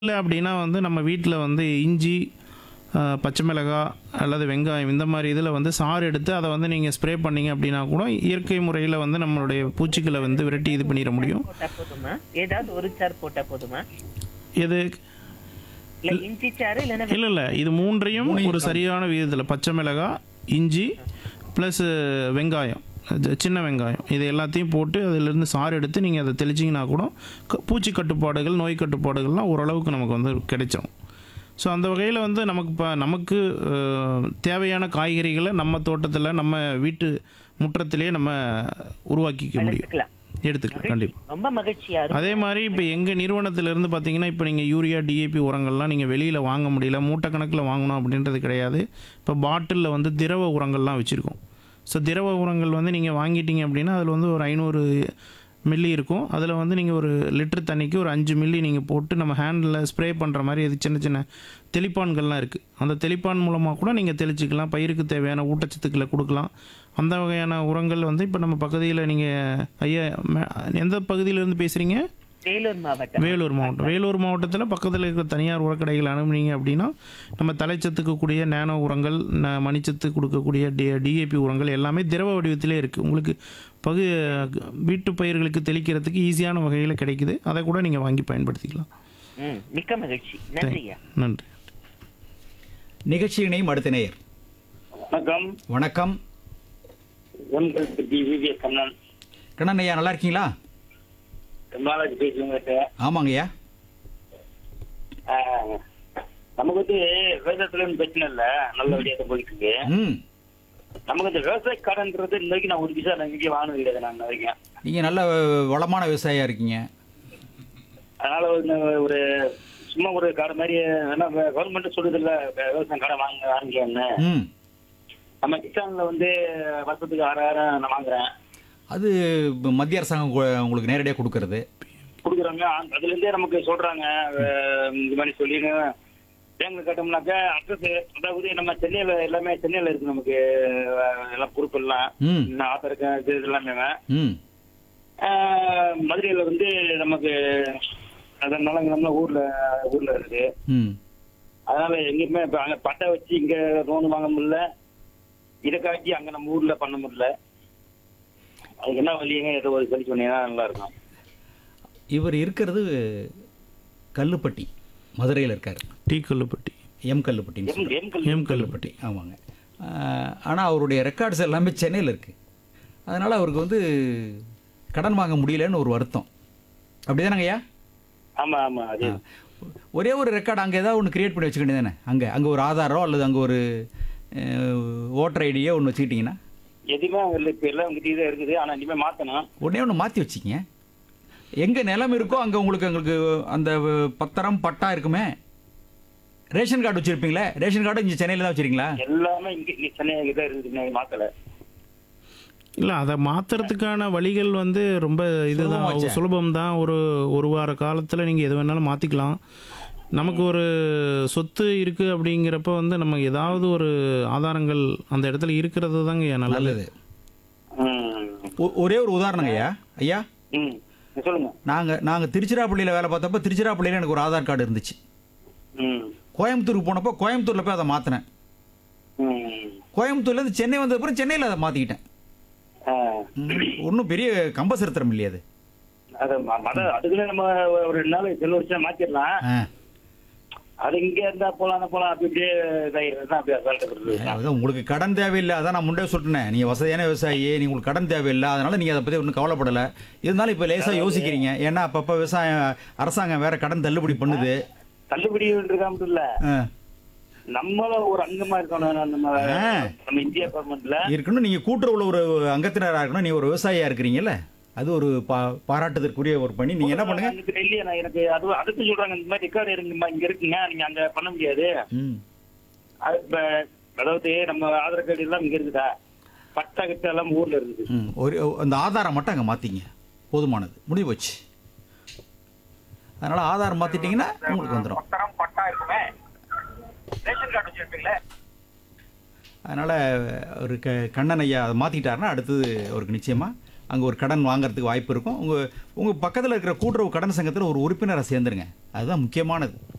இல்லை அப்படின்னா வந்து நம்ம வீட்டில் வந்து இஞ்சி ஆ, பச்சை மிளகாய் அல்லது வெங்காயம் இந்த மாதிரி இதில் வந்து சாறு எடுத்து அதை வந்து நீங்கள் ஸ்ப்ரே பண்ணீங்க அப்படின்னா கூட இயற்கை முறையில் வந்து நம்மளுடைய பூச்சிகளை வந்து விரட்டி இது பண்ணிட முடியும் போட்டா போதுமா ஏதாவது ஒரு சார் போட்டா போதுமா இது இல்ல இஞ்சி சாறு இல்லைன்னா இல்லை இல்லை இது மூன்றையும் ஒரு சரியான விகிதத்தில் பச்சை மிளகாய் இஞ்சி ப்ளஸ் வெங்காயம் அது சின்ன வெங்காயம் இது எல்லாத்தையும் போட்டு அதிலிருந்து சாறு எடுத்து நீங்கள் அதை தெளிச்சிங்கன்னா கூட க- பூச்சி கட்டுப்பாடுகள் நோய் கட்டுப்பாடுகள்லாம் ஓரளவுக்கு நமக்கு வந்து கிடைச்சிரும் ஸோ அந்த வகையில் வந்து நமக்கு இப்போ நமக்கு அஹ், தேவையான காய்கறிகளை நம்ம தோட்டத்தில் நம்ம வீட்டு முற்றத்திலேயே நம்ம உருவாக்கிக்க முடியும் எடுத்துக்கலாம் எடுத்துக்கலாம் கண்டிப்பாக ரொம்ப மகிழ்ச்சியா இருக்கும் அதே மாதிரி இப்போ எங்கள் நிறுவனத்திலிருந்து பார்த்தீங்கன்னா இப்போ நீங்கள் யூரியா டிஏபி உரங்கள்லாம் நீங்கள் வெளியில் வாங்க முடியல மூட்டை கணக்கில் வாங்கணும் அப்படின்றது கிடையாது இப்போ பாட்டிலில் வந்து திரவ உரங்கள்லாம் வச்சுருக்கோம் ஸோ திரவ உரங்கள் வந்து நீங்கள் வாங்கிட்டீங்க அப்படின்னா அதில் வந்து ஒரு ஐநூறு மில்லி இருக்கும் அதில் வந்து நீங்கள் ஒரு லிட்டர் தண்ணிக்கு ஒரு அஞ்சு மில்லி நீங்கள் போட்டு நம்ம ஹேண்டில் ஸ்ப்ரே பண்ணுற மாதிரி இது சின்ன சின்ன தெளிப்பான்கள்லாம் இருக்குது அந்த தெளிப்பான் மூலமாக கூட நீங்கள் தெளிச்சிக்கலாம் பயிருக்கு தேவையான ஊட்டச்சத்துக்களை கொடுக்கலாம் அந்த வகையான உரங்கள் வந்து இப்போ நம்ம பகுதியில் நீங்கள் ஐயா மே- எந்த பகுதியிலேருந்து பேசுகிறீங்க வேலூர் மாவட்டம் வேலூர் மாவட்டம் வேலூர் மாவட்டத்தில் பக்கத்தில் இருக்கிற தனியார் உரக்கடைகள் அனுப்புனீங்க அப்படின்னா நம்ம தலைச்சத்துக்கு கூடிய நேனோ உரங்கள் ந- மணிச்சத்து கொடுக்கக்கூடிய டி டிஏபி உரங்கள் எல்லாமே திரவ வடிவத்திலே இருக்குது உங்களுக்கு பகு வீட்டு பயிர்களுக்கு தெளிக்கிறதுக்கு ஈஸியான வகையில் கிடைக்குது அதை கூட நீங்கள் வாங்கி பயன்படுத்திக்கலாம் ம், மிக்க மகிழ்ச்சி நன்றியா நன்றி நிகழ்ச்சியினையும் அடுத்த நேயர் வணக்கம் வணக்கம் உங்கள் பற்றி விவிஎஸ் கண்ணன் கண்ணன் ஐயா நல்லா இருக்கீங்களா ரொம்ப நாளாச்சு பேசி உங்ககிட்ட ஆமாங்கய்யா ஆஹ், நமக்கு வந்து விவசாயத்துல ஒண்ணும் பிரச்சனை இல்ல நல்ல வழியாக போயிட்டு இருக்கு ம் நமக்கு இந்த விவசாய கடன்ன்றது இன்ன வரைக்கும் நான் ஒரு பைசா நான் இங்கே வாங்கினது கிடையாது நான் இன்ன வரைக்கும் நீங்கள் நல்ல வளமான விவசாயியா இருக்கீங்க அதனால ஒரு ஒரு சும்மா ஒரு கடை மாதிரி ஏன்னா கவர்மெண்ட் சொல்லுது இல்ல விவசாயம் கடை வாங்க வாங்கிக்கன்னு ம் நம்ம கிசான்ல வந்து வருஷத்துக்கு ஆறாயிரம் நான் வாங்குறேன் அது மத்திய அரசாங்கம் கு- உங்களுக்கு நேரடியாக கொடுக்கறது கொடுக்குறாங்க அந்த- அதுல இருந்தே நமக்கு சொல்றாங்க அஹ், இந்த மாதிரி சொல்லின்னு பேங்க்ல கட்டோம்னாக்கா அட்ரஸ் அதாவது நம்ம சென்னையில எல்லாமே சென்னையில இருக்கு நமக்கு அஹ், எல்லாம் பொறுப்பு எல்லாம் ம் இன்னும் ஆதார் கார்டு இது எல்லாமே ம் அஹ், மதுரையில வந்து நமக்கு அதனால நம்ம ஊர்ல ஊர்ல இருக்கு ம் அதனால எங்கேயுமே இப்ப அங்க பட்டை வச்சு இங்க லோன் வாங்க முடியல இதை காட்டி அங்க நம்ம ஊர்ல பண்ண முடியல அதுக்கு என்ன வழியுங்க ஏதோ ஒரு சொல்லி சொன்னீங்கன்னா நல்லா இருக்கும் இவர் இருக்கிறது கல்லுப்பட்டி மதுரையில் இருக்கார் டீ கல்லுப்பட்டி எம் கல்லுப்பட்டின்னு எம் சொல்றாரு. எம் கல்வி எம் கல்லுப்பட்டி ஆமாங்க ஆனால் அவருடைய ரெக்கார்ட்ஸ் எல்லாமே சென்னையில் இருக்குது அதனால் அவருக்கு வந்து கடன் வாங்க முடியலன்னு ஒரு வருத்தம் அப்படிதானங்கய்யா ஆமா ஆமா அது ஒரே ஒரு ரெக்கார்டு அங்கே ஏதாவது ஒன்று கிரியேட் பண்ணி வச்சுக்க வேண்டியதானே அங்கே அங்கே ஒரு ஆதாரம் அல்லது அங்கே ஒரு ஓட்டர் ஐடியோ ஒன்று வச்சுக்கிட்டிங்கன்னா எதுவுமே அங்க இல்ல இப்ப எல்லாம் உங்ககிட்ட தான் இருக்குது ஆனா இனிமே மாத்தணும் உடனே ஒன்று மாற்றி வச்சிங்க எங்கே நிலம் இருக்கோ அங்கே உங்களுக்கு எங்களுக்கு அந்த பத்திரம் பட்டா இருக்குமே ரேஷன் கார்டு வச்சுருப்பீங்களே ரேஷன் கார்டு இங்கே சென்னையில் தான் வச்சுருக்கீங்களா எல்லாமே இங்க இங்க சென்னையில தான் இருக்குது இன்னும் மாத்தல இல்லை அதை மாற்றுறதுக்கான வழிகள் வந்து ரொம்ப இதுதான் சுலபமாச்சே. சுலபம் தான் ஒரு ஒரு வார காலத்தில் நீங்கள் எது வேணாலும் மாற்றிக்கலாம் நமக்கு ஒரு சொத்து இருக்குது அப்படிங்கிறப்ப வந்து நம்ம ஏதாவது ஒரு ஆதாரங்கள் அந்த இடத்துல இருக்கிறது தாங்க நல்லது நல்லது ம். ஒ- ஒரே ஒரு உதாரணங்க ஐயா ஐயா ம். சொல்லுங்க நாங்கள் நாங்கள் திருச்சிராப்பள்ளியில் வேலை பார்த்தப்ப திருச்சிராப்பள்ளியில் எனக்கு ஒரு ஆதார் கார்டு இருந்துச்சு ம். கோயம்புத்தூருக்கு போனப்போ கோயம்புத்தூரில் போய் அதை மாற்றினேன் ம். கோயம்புத்தூர்லேருந்து சென்னை வந்த அப்புறம் சென்னையில் அதை மாற்றிக்கிட்டேன் ஆ. ஒன்றும் பெரிய கம்பசரித்திரம் இல்லையா அது அது ம- மத அதுக்குன்னு நம்ம ஒரு ரெண்டு நாள் செல்ல வருஷம் மாத்திடலாம் ஆ அது இங்க இருந்தா போலாம் போலாம் அப்படி இப்படியே இதாயிருந்தா அப்படியே அசால்ட்டு அதான் உங்களுக்கு கடன் தேவையில்லை அதான் நான் முன்னே சொல்லிட்டேன் நீங்கள் வசதியான விவசாயி நீ உங்களுக்கு கடன் தேவையில்லை அதனால நீங்கள் அதை பற்றி ஒன்றும் கவலைப்படலை இருந்தாலும் இப்போ லேசாக யோசிக்கிறீங்க ஏன்னா அப்பப்போ விவசாயம் அரசாங்கம் வேற கடன் தள்ளுபடி பண்ணுது தள்ளுபடி இருக்காம இல்ல ஆ. நம்மளும் ஒரு அங்கமா இருக்கணும் நம்ம ஆ. நம்ம இந்தியா கவர்மெண்ட்ல இருக்கணும் நீங்கள் கூட்டுறவுல ஒரு அங்கத்தினராக இருக்கணும் நீ ஒரு விவசாயியாக இருக்கிறீங்கல்ல அது ஒரு பா பாராட்டுதற்குரிய ஒரு பணி நீங்கள் என்ன பண்ணுங்க எனக்கு இல்லையா நான் எனக்கு அது அதுக்கு சொல்றாங்க இந்த மாதிரி ரெக்கார்டு இருக்குமா இங்க இருக்குங்க நீங்க அங்க பண்ண முடியாது ம் அது இப்ப அதாவது நம்ம ஆதார் கார்டு எல்லாம் இங்க இருக்குதா பட்டா கிட்ட எல்லாம் ஊர்ல இருக்குது ம் ஒரு அந்த ஆதாரம் மட்டும் அங்கே மாற்றிங்க போதுமானது முடிவு போச்சு அதனால் ஆதாரம் மாற்றிட்டீங்கன்னா உங்களுக்கு வந்துடும் பத்திரம் பட்டா இருக்குமே ரேஷன் கார்டு வச்சிருப்பீங்களே அதனால் ஒரு க கண்ணன் ஐயா அதை மாற்றிட்டாருன்னா அடுத்தது அவருக்கு நிச்சயமாக அங்கே ஒரு கடன் வாங்குறதுக்கு வாய்ப்பு இருக்கும் உங்கள் உங்கள் பக்கத்தில் இருக்கிற கூட்டுறவு கடன் சங்கத்தில் ஒரு உறுப்பினரை சேர்ந்துருங்க அதுதான் முக்கியமானது